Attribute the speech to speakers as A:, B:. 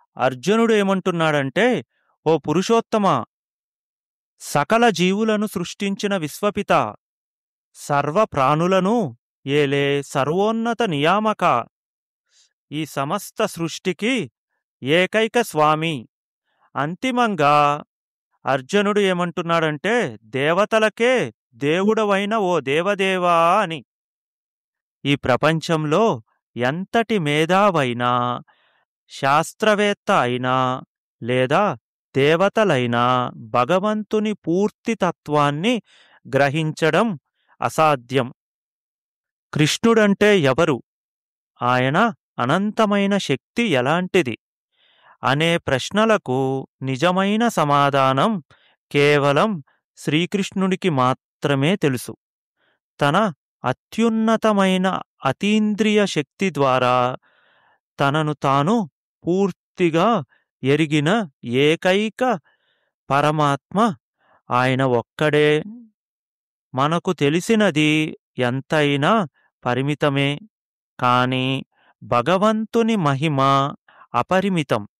A: అర్జునుడు ఏమంటున్నాడంటే ఓ పురుషోత్తమా సకల జీవులను సృష్టించిన విశ్వపిత సర్వ ప్రాణులను ఏలే సర్వోన్నత నియామక ఈ సమస్త సృష్టికి ఏకైక స్వామి అంతిమంగా అర్జునుడు ఏమంటున్నాడంటే దేవతలకే దేవుడవైన ఓ దేవదేవా అని ఈ ప్రపంచంలో ఎంతటి మేధావైనా శాస్త్రవేత్త అయినా లేదా దేవతలైనా భగవంతుని పూర్తి తత్వాన్ని గ్రహించడం అసాధ్యం కృష్ణుడంటే ఎవరు ఆయన అనంతమైన శక్తి ఎలాంటిది అనే ప్రశ్నలకు నిజమైన సమాధానం కేవలం శ్రీకృష్ణుడికి మాత్రమే తెలుసు తన అత్యున్నతమైన అతీంద్రియ శక్తి ద్వారా తనను తాను పూర్తిగా ఎరిగిన ఏకైక పరమాత్మ ఆయన ఒక్కడే మనకు తెలిసినది ఎంతైనా పరిమితమే కాని భగవంతుని మహిమ అపరిమితం